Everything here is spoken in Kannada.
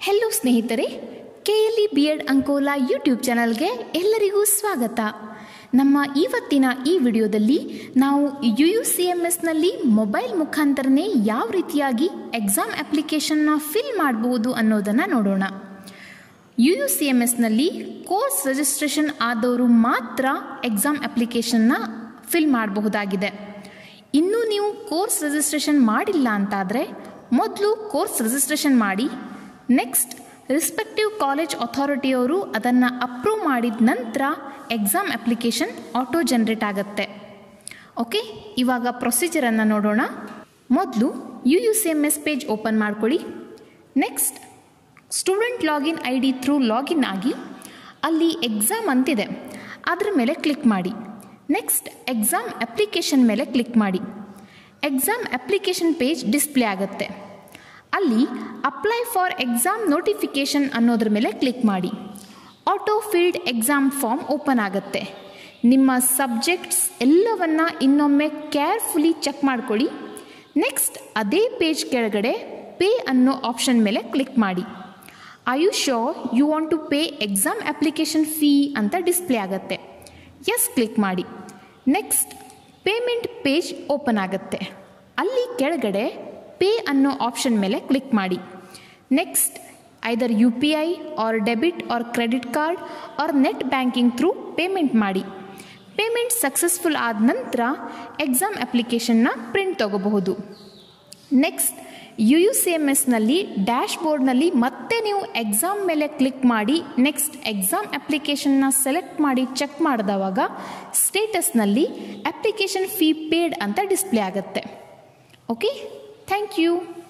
ಹೆಲೋ ಸ್ನೇಹಿತರೆ K L E B Ed Ankola YouTube ಚಾನಲ್ಗೆ ಎಲ್ಲರಿಗೂ ಸ್ವಾಗತ ನಮ್ಮ ಇವತ್ತಿನ ಈ ವಿಡಿಯೋದಲ್ಲಿ ನಾವು ಯು ಯು ಸಿ ಎಮ್ ಎಸ್ನಲ್ಲಿ ಮೊಬೈಲ್ ಮುಖಾಂತರನೇ ಯಾವ ರೀತಿಯಾಗಿ ಎಕ್ಸಾಮ್ ಅಪ್ಲಿಕೇಶನ್ನ ಫಿಲ್ ಮಾಡಬಹುದು ಅನ್ನೋದನ್ನು ನೋಡೋಣ ಯು ಯು ಸಿ ಎಮ್ ಎಸ್ನಲ್ಲಿ ಕೋರ್ಸ್ ರಿಜಿಸ್ಟ್ರೇಷನ್ ಆದವರು ಮಾತ್ರ ಎಕ್ಸಾಮ್ ಅಪ್ಲಿಕೇಶನ್ನ ಫಿಲ್ ಮಾಡಬಹುದಾಗಿದೆ ಇನ್ನೂ ನೀವು ಕೋರ್ಸ್ ರಿಜಿಸ್ಟ್ರೇಷನ್ ಮಾಡಿಲ್ಲ ಅಂತಾದರೆ ಮೊದಲು ಕೋರ್ಸ್ ರಿಜಿಸ್ಟ್ರೇಷನ್ ಮಾಡಿ ನೆಕ್ಸ್ಟ್ ರಿಸ್ಪೆಕ್ಟಿವ್ ಕಾಲೇಜ್ ಅಥಾರಿಟಿಯವರು ಅದನ್ನು ಅಪ್ರೂವ್ ಮಾಡಿದ ನಂತರ ಎಕ್ಸಾಮ್ ಅಪ್ಲಿಕೇಶನ್ ಆಟೋ ಜನ್ರೇಟ್ ಆಗುತ್ತೆ ಓಕೆ ಇವಾಗ ಪ್ರೊಸೀಜರನ್ನು ನೋಡೋಣ ಮೊದಲು U U C M S page open ಮಾಡ್ಕೊಳ್ಳಿ next student login I D through login ಆಗಿ ಅಲ್ಲಿ ಎಕ್ಸಾಮ್ ಅಂತಿದೆ ಅದರ ಮೇಲೆ ಕ್ಲಿಕ್ ಮಾಡಿ ನೆಕ್ಸ್ಟ್ ಎಕ್ಸಾಮ್ ಅಪ್ಲಿಕೇಶನ್ ಮೇಲೆ ಕ್ಲಿಕ್ ಮಾಡಿ ಎಕ್ಸಾಮ್ ಅಪ್ಲಿಕೇಶನ್ ಪೇಜ್ ಡಿಸ್ಪ್ಲೇ ಆಗುತ್ತೆ ಅಲ್ಲಿ ಅಪ್ಲೈ ಫಾರ್ ಎಕ್ಸಾಮ್ ನೋಟಿಫಿಕೇಷನ್ ಅನ್ನೋದ್ರ ಮೇಲೆ ಕ್ಲಿಕ್ ಮಾಡಿ auto field exam form open ಆಗುತ್ತೆ ನಿಮ್ಮ ಸಬ್ಜೆಕ್ಟ್ಸ್ ಎಲ್ಲವನ್ನ ಇನ್ನೊಮ್ಮೆ ಕೇರ್ಫುಲಿ ಚೆಕ್ ಮಾಡ್ಕೊಳ್ಳಿ ನೆಕ್ಸ್ಟ್ ಅದೇ ಪೇಜ್ ಕೆಳಗಡೆ ಪೇ ಅನ್ನೋ ಆಪ್ಷನ್ ಮೇಲೆ ಕ್ಲಿಕ್ ಮಾಡಿ I you sure you want to pay exam application fee ಅಂತ ಡಿಸ್ಪ್ಲೇ ಆಗುತ್ತೆ ಎಸ್ ಕ್ಲಿಕ್ ಮಾಡಿ ನೆಕ್ಸ್ಟ್ ಪೇಮೆಂಟ್ ಪೇಜ್ ಓಪನ್ ಆಗುತ್ತೆ ಅಲ್ಲಿ ಕೆಳಗಡೆ ಪೇ ಅನ್ನೋ ಆಪ್ಷನ್ ಮೇಲೆ ಕ್ಲಿಕ್ ಮಾಡಿ next either U P I or debit or credit card or net banking through payment ಮಾಡಿ ಪೇಮೆಂಟ್ ಸಕ್ಸಸ್ಫುಲ್ ಆದ ನಂತರ ಎಕ್ಸಾಮ್ ಅಪ್ಲಿಕೇಶನ್ನ ಪ್ರಿಂಟ್ ತಗೋಬಹುದು next U U C M ಎಸ್ನಲ್ಲಿ ಡ್ಯಾಶ್ ಬೋರ್ಡ್ನಲ್ಲಿ ಮತ್ತೆ ನೀವು ಎಕ್ಸಾಮ್ ಮೇಲೆ ಕ್ಲಿಕ್ ಮಾಡಿ ನೆಕ್ಸ್ಟ್ ಎಕ್ಸಾಮ್ ಅಪ್ಲಿಕೇಶನ್ನ ಸೆಲೆಕ್ಟ್ ಮಾಡಿ ಚೆಕ್ ಮಾಡಿದವಾಗ ಸ್ಟೇಟಸ್ನಲ್ಲಿ ಅಪ್ಲಿಕೇಶನ್ ಫೀ ಪೇಡ್ ಅಂತ ಡಿಸ್ಪ್ಲೇ ಆಗುತ್ತೆ ಓಕೆ ಥ್ಯಾಂಕ್ ಯು